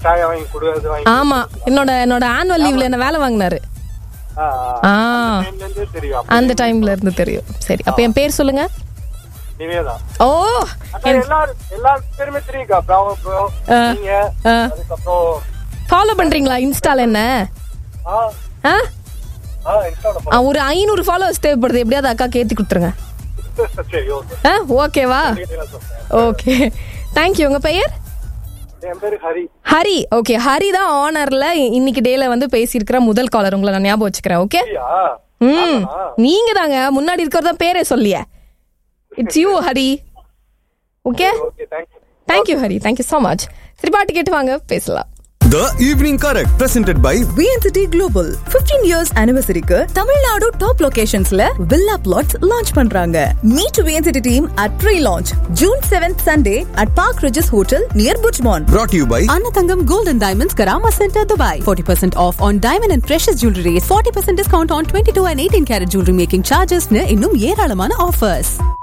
சாய வாங்கி கொடுக்கறது வாங்கி ஆமா என்னோட என்னோட ஆனுவல் லீவ்ல என்ன வேலை வாங்கினாரு ஆ, ஆ ஆ. டைம்ல இருந்தே தெரியும் அப்ப அந்த டைம்ல இருந்து தெரியும் சரி அப்ப என் பேர் சொல்லுங்க நிவேதா ஓ அக்கா, எல்லாரும் எல்லா பேருமே தெரியும்க்கா பிராவோ ப்ரோ ஆ. நீங்க ஆ. அதுக்கப்புறம் ஃபாலோ பண்றீங்களா இன்ஸ்டால என்ன ஆ ஆ ஆ இன்ஸ்டால ஆ, ஒரு ஐநூறு ஃபாலோவர்ஸ் தேவைப்படுது எப்படியாவது அக்கா ஏத்தி கொடுத்துருங்க சரி ஓகே ஆ ஓகேவா ஓகே தேங்க்யூ உங்க பெயர் என் பேரு ஹரி ஹரி ஓகே ஹரி தான் ஆனர்ல இன்னைக்கு டேல வந்து பேசியிருக்கிற முதல் காலர் உங்களை நான் ஞாபகம் வச்சுக்கிறேன் ஓகே ஹரியா ம் நீங்க தாங்க முன்னாடி இருக்கிறதா பேரே சொல்லிய it's you Hari okay okay thank you thank you Hari thank you so much சரி பாட்டு கேட்டு வாங்க பேசலாம் The Evening Correct, presented by VNCT Global 15 years anniversary-க்கு தமிழ்நாடு டாப் லொகேஷன்ஸ்ல வில்லா பிளாட்ஸ் லான்ச் பண்றாங்க meet VNCT team at pre-launch June 7th Sunday at Park Regis Hotel near Bujmon. brought to you by Anatangam Gold and Diamonds Karama Center, Dubai. 40% off on diamond and precious jewelry. 40% discount on 22 and 18 karat jewelry making charges. இன்னும் ஏராளமான offers.